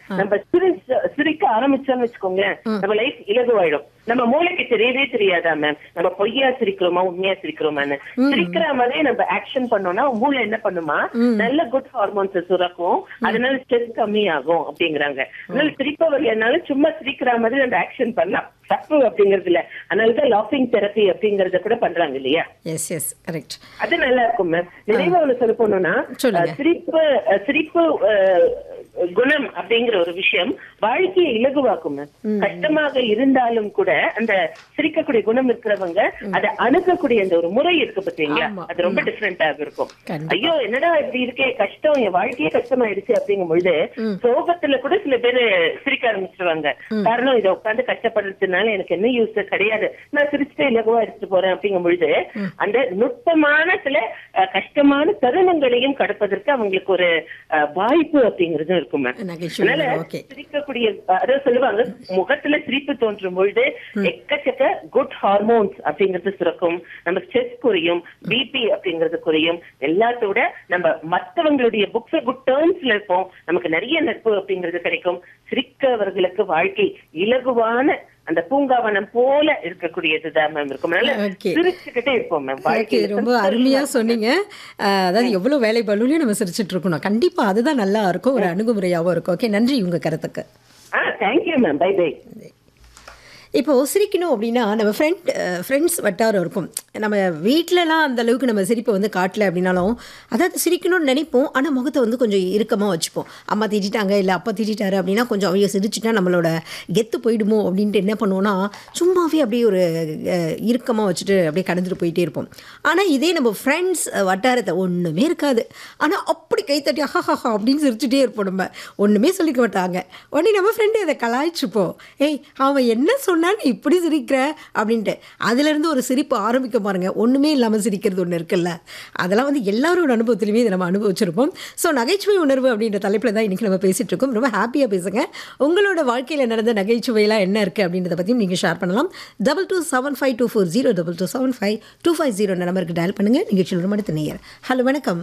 நம்ம சிரிச்ச சிரிக்க ஆரம்பிச்சோம்னு வச்சுக்கோங்களேன் நம்ம லைஃப் இலகுவாயிடும் நம்ம மூளைக்கு தெரியவே தெரியாதா மேம் நம்ம பொய்யா சிரிக்கிறோமா உண்மையா சிரிக்கிறோமான்னு சிரிக்கிற மாதிரி நம்ம ஆக்ஷன் பண்ணோம்னா மூளை என்ன பண்ணுமா நல்ல குட் ஹார்மோன்ஸ் சுரக்கும் அதனால ஸ்ட்ரெஸ் கம்மியாகும் அப்படிங்கிறாங்க அதனால சிரிப்ப வரலனாலும் சும்மா சிரிக்கிற மாதிரி அந்த ஆக்ஷன் பண்ணலாம் தப்பு அப்படிங்கறது இல்ல அதனாலதான் லாஃபிங் தெரப்பி அப்படிங்கறத கூட பண்றாங்க இல்லையா எஸ் எஸ் கரெக்ட் அது நல்லா இருக்கும் மேம் நிறைவா ஒண்ணு சொல்ல போனோம்னா சொல்லுங்க. அஹ், சிரிப்பு அஹ், சிரிப்பு அஹ், குணம் அப்படிங்கிற ஒரு விஷயம் வாழ்க்கையை இலகுவாக்கும் மேம் கஷ்டமாக இருந்தாலும் கூட அந்த சிரிக்கக்கூடிய குணம் இருக்கிறவங்க அதை அணுகக்கூடிய அந்த ஒரு முறை இருக்கு பாத்தீங்களா ஆமா. அது ரொம்ப டிஃப்ரெண்டாக இருக்கும் கண்டிப்பா. ஐயோ என்னடா இப்படி இருக்கே கஷ்டம் என் வாழ்க்கையே கஷ்டமாயிடுச்சு அப்படிங்கும் பொழுது சோகத்துல கூட சில பேர் சிரிக்க ஆரம்பிச்சிருவாங்க காரணம் இதை உட்கார்ந்து கஷ்டப்படுறதுனால எனக்கு என்ன யூஸ் கிடையாது நான் சிரிச்சுட்டு இலகுவா எடுத்துட்டு போறேன் அப்படிங்கும் பொழுது அந்த நுட்பமான சில அஹ், கஷ்டமான தருணங்களையும் கடப்பதற்கு அவங்களுக்கு ஒரு அஹ், வாய்ப்பு அப்படிங்கறதும் இருக்கும் மேம் நகைச்சுவை அதனால ஓகே சிரிக்கக்கூடிய அதாவது சொல்லுவாங்க முகத்துல சிரிப்பு தோன்றும் பொழுது எக்கச்சக்க குட் ஹார்மோன்ஸ் அப்படிங்கிறது சுரக்கும் நம்ம ஸ்ட்ரெஸ் குறையும் பிபி அப்படிங்கிறது குறையும் எல்லாத்தோட நம்ம மத்தவங்களுடைய புக்ஸ் குட் டேர்ம்ஸ்ல இருப்போம் நமக்கு நிறைய நட்பு அப்படிங்கிறது கிடைக்கும் சிரிக்கவர்களுக்கு வாழ்க்கை இலகுவான அந்த பூங்காவனம் போல இருக்கக்கூடியதுதான் மேம் இருக்கும் அதனால Okay. சிரிச்சுக்கிட்டே இருப்போம் மேம் ஓகே வாழ்க்கை ரொம்ப அருமையா சொன்னீங்க அஹ், அதாவது எவ்வளவு வேலை பலூன்லையும் நம்ம சிரிச்சிட்டு இருக்கணும் கண்டிப்பா அதுதான் நல்லா இருக்கும் ஒரு அணுகுமுறையாவும் இருக்கும் ஓகே நன்றி உங்க கருத்துக்கு ஆ தேங்க்யூ மேம் பை பை இப்போ சிரிக்கணும் அப்படின்னா நம்ம ஃப்ரெண்ட் ஃப்ரெண்ட்ஸ் வட்டாரம் இருக்கும் நம்ம வீட்டிலலாம் அந்த அளவுக்கு நம்ம சிரிப்பை வந்து காட்டல அப்படின்னாலும் அதாவது சிரிக்கணும்னு நினைப்போம் ஆனால் முகத்தை வந்து கொஞ்சம் இறுக்கமாக வச்சுப்போம் அம்மா திட்டிட்டாங்க இல்லை அப்பா திட்டிட்டாரு அப்படின்னா கொஞ்சம் அவங்க சிரிச்சுட்டா நம்மளோட கெத்து போயிடுமோ அப்படின்ட்டு என்ன பண்ணுவோம்னா சும்மாவே அப்படியே ஒரு இறுக்கமாக வச்சுட்டு அப்படியே கடந்துட்டு போயிட்டே இருப்போம் ஆனால் இதே நம்ம ஃப்ரெண்ட்ஸ் வட்டாரத்தை ஒன்றுமே இருக்காது ஆனால் அப்படி கைத்தட்டி ஹஹா அப்படின்னு சிரிச்சுட்டே இருப்போம் நம்ம ஒன்றுமே சொல்லிக்க மாட்டாங்க உடனே நம்ம ஃப்ரெண்டு இதை கலாய்ச்சிப்போம் ஏய் அவன் என்ன சொன்னான்னு இப்படி சிரிக்கிற அப்படின்ட்டு அதுலேருந்து ஒரு சிரிப்பு ஆரம்பிக்க பாருங்க ஒன்றுமே இல்லாமல் சிரிக்கிறது ஒன்று இருக்குல்ல அதெல்லாம் வந்து எல்லாரோட அனுபவத்திலுமே இதை நம்ம அனுபவிச்சிருப்போம் ஸோ நகைச்சுவை உணர்வு அப்படின்ற தலைப்பில் தான் இன்றைக்கி நம்ம பேசிகிட்டு இருக்கோம் ரொம்ப ஹாப்பியாக பேசுங்க உங்களோட வாழ்க்கையில் நடந்த நகைச்சுவையெல்லாம் என்ன இருக்குது அப்படின்றத பற்றியும் நீங்கள் ஷேர் பண்ணலாம் double two seven five two four zero double two seven five two five zero நம்பருக்கு டயல் பண்ணுங்கள் நிகழ்ச்சியில் ஒரு மடுத்து நேயர் ஹலோ வணக்கம்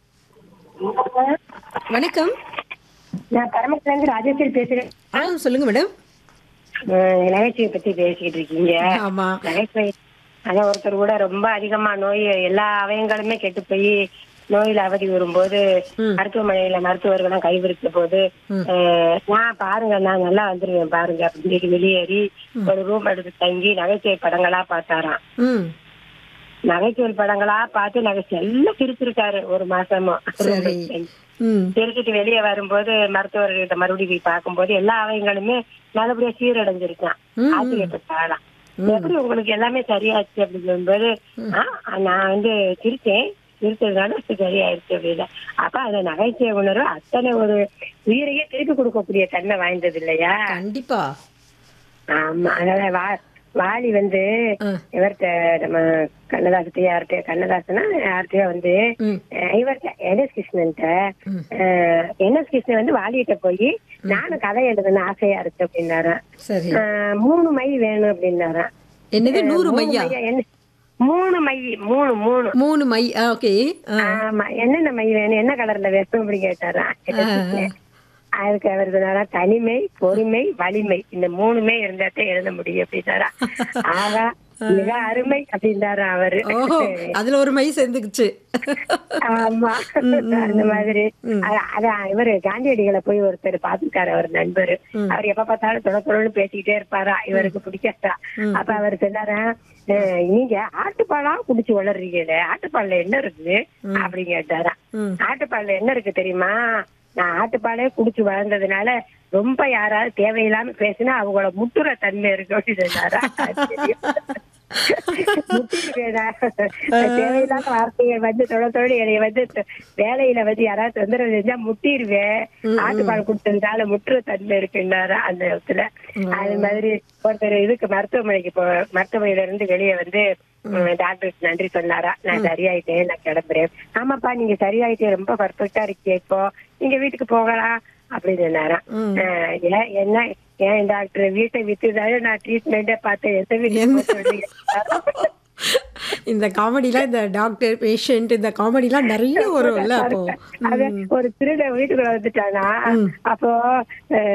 வணக்கம் நான் பரமக்குல இருந்து ராஜேஸ்வரி பேசுறேன் ஆ சொல்லுங்கள் மேடம் அஹ் நகைச்சுவை பத்தி பேசிக்கிட்டு இருக்கீங்க ஆமாம் நகைச்சுவை அதான் ஒருத்தர் கூட ரொம்ப அதிகமா நோய் எல்லா அவயங்களுமே கெட்டு போய் நோயில அவதி வரும்போது மருத்துவமனையில மருத்துவர்களும் கைவிரித்த போது அஹ், நான் பாருங்க நான் நல்லா வந்துருவேன் பாருங்க அப்படின்னு சொல்லி வெளியேறி ஒரு ரூம் எடுத்து தங்கி நகைச்சுவை படங்களா பார்த்தாராம் ம் நகைச்சுவை படங்களா பார்த்து நகைச்சுவை எல்லாம் சிரிச்சிருக்காரு ஒரு மாசமா சரி ம் திருச்சிட்டு வெளியே வரும்போது மருத்துவர்கிட்ட மறுபடியும் போய் பார்க்கும்போது எல்லா அவயங்களுமே நல்லபடியா சீரடைஞ்சிருக்கான் ஆச்சரியப்பட்டாலாம் எப்படி உங்களுக்கு எல்லாமே சரியாச்சு அப்படின்னு சொல்லும்போது ஆ, நான் வந்து சிரிச்சேன் சிரிச்சதுனால இப்ப சரியாயிருச்சு அப்படின்னு அப்ப அந்த நகைச்சுவை உணர்வு அத்தனை ஒரு உயிரையே திருப்பி கொடுக்கக்கூடிய தன்மை வாய்ந்தது இல்லையா கண்டிப்பா ஆமா அதனால வா வாலி வந்து இவர்கிட்ட நம்ம கண்ணதாசத்தை யார்கிட்ட கண்ணதாசனா யார்கிட்டயோ வந்து ம். அஹ் இவர்கிட்ட என் எஸ் கிருஷ்ணன்ட்ட என் எஸ் கிருஷ்ணன் வந்து வாலிகிட்ட போய் நானும் கதை எழுதணும்னு ஆசையா இருக்கு அப்படின்னாராம் சரி அஹ் மூணு மை வேணும் அப்படின்னாராம் என்னது நூறு மூணு மையா மையா என்ன மூணு மை மூணு மூணு மூணு மை ஓகே ஆமா என்னென்ன மை வேணும் என்ன கலர்ல வேணும் அப்படி கேட்டாராம் அதுக்கு அவர் சொன்னாரா தனிமை பொறுமை வலிமை இந்த மூணுமே இருந்தாத்தான் எழுத முடியும் அப்படின்னாரா ஆகா மிக அருமை அப்படின்னாரா அவரு ஓஹோ அதுல ஒரு மை சேர்ந்துக்குச்சு ஆமா அந்த மாதிரி அ- அதான் இவரு காந்தியடிகளை போய் ஒருத்தர் பாத்துருக்காரு அவர் நண்பர் அவர் எப்ப பார்த்தாலும் தொட தொடர்ந்து பேசிக்கிட்டே இருப்பாரா இவருக்கு பிடிக்காதா அப்ப அவர் சொன்னாரா "அஹ், நீங்க ஆட்டுப்பாலா குடிச்சு வளர்றீங்களே ஆட்டுப்பால்ல என்ன இருக்குது அப்படின்னு கேட்டாரா ஆட்டுப்பால்ல என்ன இருக்கு தெரியுமா நான் ஆட்டுப்பாலே குடிச்சு வளர்ந்ததுனால ரொம்ப யாராவது தேவையில்லாம பேசினா அவங்களோட முட்டுற தன்மை இருக்கு அப்படின்னு சொன்னாரா முட்டிருவேடா. தேவையில்லாத வார்த்தைகள் வந்து தொட தொட என்னைய வந்து த- வேலையில வந்து யாராவது தொந்தரவு செஞ்சா முட்டிருவேன் ஆட்டுப்பால் கொடுத்ததுனால முட்டுற தன்மை இருக்குன்னாரா அந்த இடத்துல அது மாதிரி ஒருத்தர் இதுக்கு மருத்துவமனைக்கு போ மருத்துவமனையில இருந்து வெளியே வந்து ம், டாக்டருக்கு நன்றி சொன்னாரா நான் சரியாயிட்டேன் நான் கிளம்புறேன் ஆமாப்பா நீங்க சரியாயிட்டே ரொம்ப பர்ஃபெக்டா இருக்கீங்க இப்போ நீங்க வீட்டுக்கு போகலாம் அப்படின்னு சொன்னாராம் அஹ், ஏன் என்ன ஏன் டாக்டர் வீட்டை வித்துதானே நான் ட்ரீட்மெண்டே பார்த்தேன் எந்த வீட்டுக்கு போக சொல்றீங்க? இந்த காமெடிலாம் இந்த டாக்டர் பேஷண்ட் இந்த காமெடிலாம் நிறைய வரும்ல அப்போ அது ஒரு திருட வீட்டுக்குள்ள வந்துட்டானா அப்போ அஹ்,